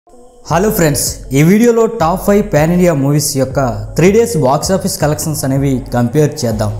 hello friends ఈ వీడియోలో top five pan India movies యొక్క three days box office collections అనేవి కంపేర్ చేద్దాం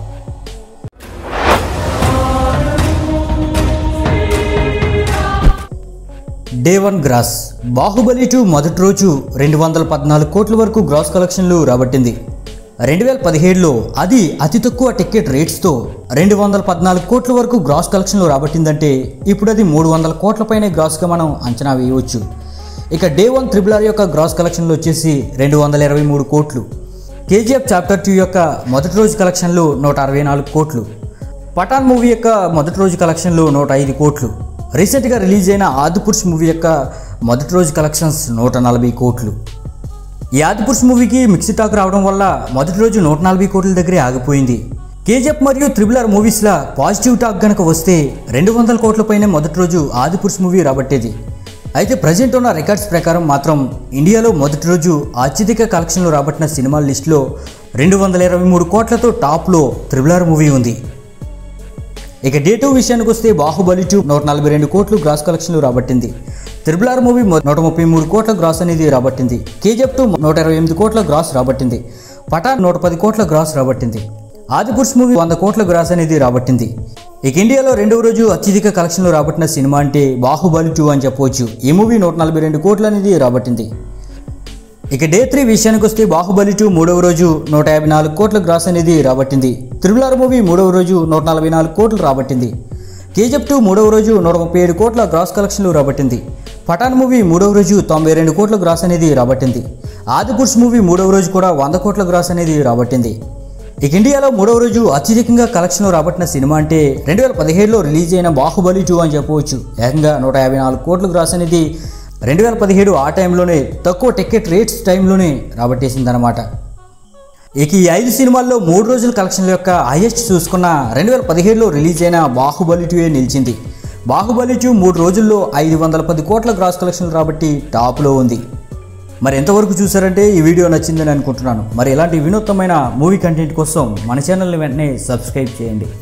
day one gross Baahubali two మొదటి రోజు రెండు వందల పద్నాలుగు కోట్ల వరకు గ్రాస్ కలెక్షన్లు రాబట్టింది రెండు వేల పదిహేడులో అది అతి తక్కువ టికెట్ రేట్స్తో రెండు వందల పద్నాలుగు కోట్ల వరకు గ్రాస్ కలెక్షన్లు రాబట్టిందంటే ఇప్పుడు అది మూడు వందల కోట్ల పైనే గ్రాస్గా మనం అంచనా వేయవచ్చు ఇక డే వన్ త్రిబుల్ ఆర్ యొక్క గ్రాస్ కలెక్షన్లు వచ్చేసి రెండు వందల ఇరవై మూడు కోట్లు కేజీఎఫ్ చాప్టర్ టూ యొక్క మొదటి రోజు కలెక్షన్లు నూట అరవై నాలుగు కోట్లు పఠాన్ మూవీ యొక్క మొదటి రోజు కలెక్షన్లు నూట ఐదు కోట్లు రీసెంట్గా రిలీజ్ అయిన ఆదిపురుష్ మూవీ యొక్క మొదటి రోజు కలెక్షన్స్ నూట నలభై కోట్లు ఈ ఆదిపురుష్ మూవీకి మిక్సీ టాక్ రావడం వల్ల మొదటి రోజు నూట నలభై కోట్ల దగ్గరే ఆగిపోయింది కేజీఎఫ్ మరియు త్రిబుల్ ఆర్ మూవీస్లా పాజిటివ్ టాక్ గనక వస్తే రెండు వందల కోట్ల పైనే మొదటి రోజు ఆదిపురుష్ మూవీ రాబట్టేది అయితే ప్రజెంట్ ఉన్న రికార్డ్స్ ప్రకారం మాత్రం ఇండియాలో మొదటి రోజు అత్యధిక కలెక్షన్లు రాబట్టిన సినిమాల లిస్టులో రెండు వందల ఇరవై మూడు కోట్లతో టాప్లో త్రిబుల్ ఆర్ మూవీ ఉంది ఇక డే టూ విషయానికి వస్తే బాహుబలి టూ నూట నలభై రెండు కోట్లు గ్రాస్ కలెక్షన్లు రాబట్టింది త్రిబుల్ ఆర్ మూవీ మొ- నూట ముప్పై మూడు కోట్ల గ్రాస్ అనేది రాబట్టింది కేజీఎఫ్ టూ నూట ఇరవై ఎనిమిది కోట్ల గ్రాస్ రాబట్టింది పఠాన్ నూట పది కోట్ల గ్రాస్ రాబట్టింది ఆదిపురుష్ మూవీ వంద కోట్ల గ్రాస్ అనేది రాబట్టింది ఇక ఇండియాలో రెండవ రోజు అత్యధిక కలెక్షన్లు రాబట్టిన సినిమా అంటే బాహుబలి టూ అని చెప్పవచ్చు ఈ మూవీ నూట నలభై రెండు కోట్లు అనేది రాబట్టింది ఇక డే త్రీ విషయానికి వస్తే బాహుబలి టూ మూడవ రోజు నూట యాభై నాలుగు కోట్ల గ్రాస్ అనేది రాబట్టింది త్రిబుల్ ఆర్ మూవీ మూడవ రోజు నూట నలభై నాలుగు కోట్లు రాబట్టింది కేజీఎఫ్ టూ మూడవ రోజు నూట ముప్పై ఏడు కోట్ల గ్రాస్ కలెక్షన్లు రాబట్టింది పఠాన్ మూవీ మూడవ రోజు తొంభై రెండు కోట్ల గ్రాస్ అనేది రాబట్టింది ఆదిపురుష్ మూవీ మూడవ రోజు కూడా వంద కోట్ల గ్రాస్ అనేది రాబట్టింది ఇక ఇండియాలో మూడవ రోజు అత్యధికంగా కలెక్షన్లు రాబట్టిన సినిమా అంటే రెండు వేల పదిహేడులో రిలీజ్ అయిన బాహుబలి టూ అని చెప్పవచ్చు ఏకంగా నూట యాభై నాలుగు కోట్ల గ్రాస్ అనేది రెండు వేల పదిహేడు ఆ టైంలోనే తక్కువ టికెట్ రేట్స్ టైంలోనే రాబట్టేసిందనమాట ఇక ఈ ఐదు సినిమాల్లో మూడు రోజుల కలెక్షన్ల యొక్క హైయెస్ట్ చూసుకున్న రెండు వేల పదిహేడులో రిలీజ్ అయిన బాహుబలి టూ నిలిచింది బాహుబలి టూ మూడు రోజుల్లో ఐదు వందల పది కోట్ల గ్రాస్ కలెక్షన్లు రాబట్టి టాప్లో ఉంది మరి ఎంతవరకు చూసారంటే ఈ వీడియో నచ్చిందని అనుకుంటున్నాను మరి ఇలాంటి వినూత్నమైన మూవీ కంటెంట్ కోసం మన ఛానల్ని వెంటనే సబ్స్క్రైబ్ చేయండి